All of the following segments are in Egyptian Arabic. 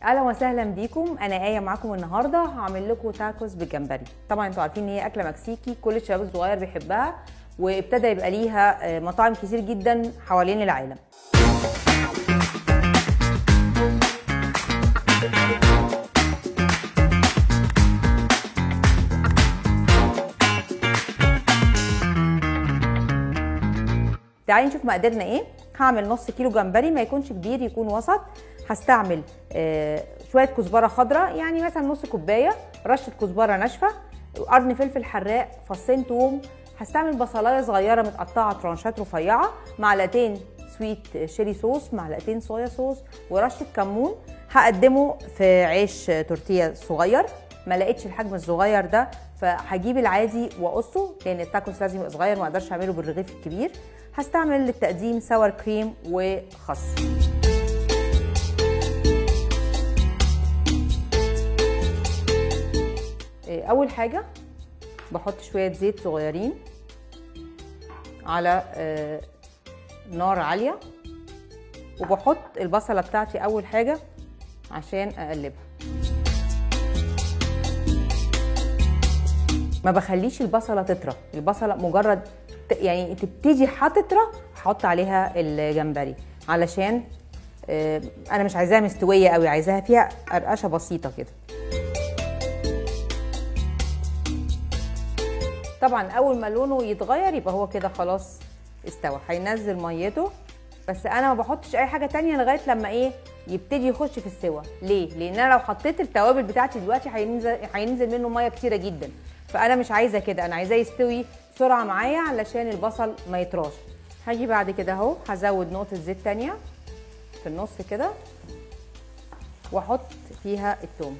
اهلا وسهلا بيكم انا ايه معاكم النهارده هعمل لكم تاكوس بالجمبري طبعا انتوا عارفين ان هي اكله مكسيكي كل الشباب الصغير بيحبها وابتدى يبقى ليها مطاعم كتير جدا حوالين العالم تعالي نشوف مقاديرنا ايه هعمل نص كيلو جمبري ما يكونش كبير يكون وسط هستعمل آه شويه كزبره خضراء يعني مثلا نص كوبايه رشه كزبره ناشفه قرن فلفل حراق فصين توم هستعمل بصلايه صغيره متقطعه ترانشات رفيعه معلقتين سويت شيري صوص معلقتين صويا صوص ورشه كمون هقدمه في عيش تورتيه صغير ما لقيتش الحجم الصغير ده فهجيب العادي واقصه لان التاكوس لازم يبقى صغير ما اقدرش اعمله بالرغيف الكبير هستعمل للتقديم ساور كريم وخس اول حاجه بحط شويه زيت صغيرين على نار عاليه وبحط البصله بتاعتي اول حاجه عشان اقلبها ما بخليش البصله تطرى البصله مجرد يعني تبتدي هتطرى هحط عليها الجمبري علشان انا مش عايزاها مستويه قوي عايزاها فيها قرقشه بسيطه كده طبعا اول ما لونه يتغير يبقى هو كده خلاص استوى هينزل ميته بس انا ما بحطش اي حاجه تانية لغايه لما ايه يبتدي يخش في السوا ليه لان انا لو حطيت التوابل بتاعتي دلوقتي هينزل هينزل منه ميه كتيره جدا فانا مش عايزه كده انا عايزاه يستوي بسرعه معايا علشان البصل ما يطراش هاجي بعد كده اهو هزود نقطه زيت تانية في النص كده واحط فيها التوم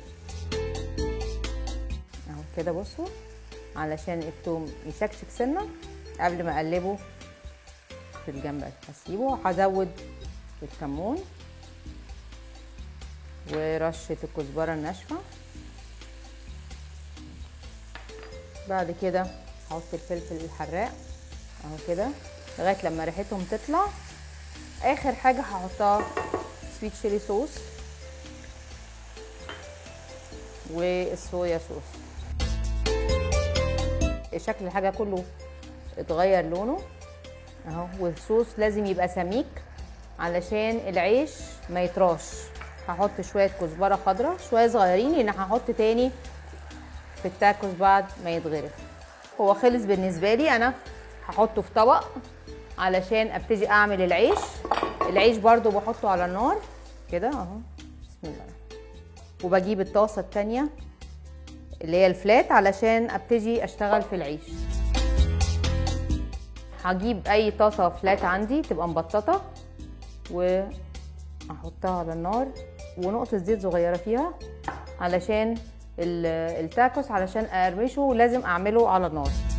اهو كده بصوا علشان التوم يشكشك سنه قبل ما اقلبه في الجمبري هسيبه وهزود الكمون ورشه الكزبره الناشفه بعد كده هحط الفلفل الحراق اهو كده لغايه لما ريحتهم تطلع اخر حاجه هحطها سويت شيري صوص والصويا صوص شكل الحاجه كله اتغير لونه اهو والصوص لازم يبقى سميك علشان العيش ما يطراش هحط شويه كزبره خضراء شويه صغيرين لان هحط تاني في التاكوس بعد ما يتغرف هو خلص بالنسبه لي انا هحطه في طبق علشان ابتدي اعمل العيش العيش برضو بحطه على النار كده اهو بسم الله وبجيب الطاسه التانية اللي هي الفلات علشان ابتدي اشتغل في العيش هجيب اي طاسه فلات عندي تبقى مبططه واحطها على النار ونقطه زيت صغيره فيها علشان التاكوس علشان اقرمشه لازم اعمله على النار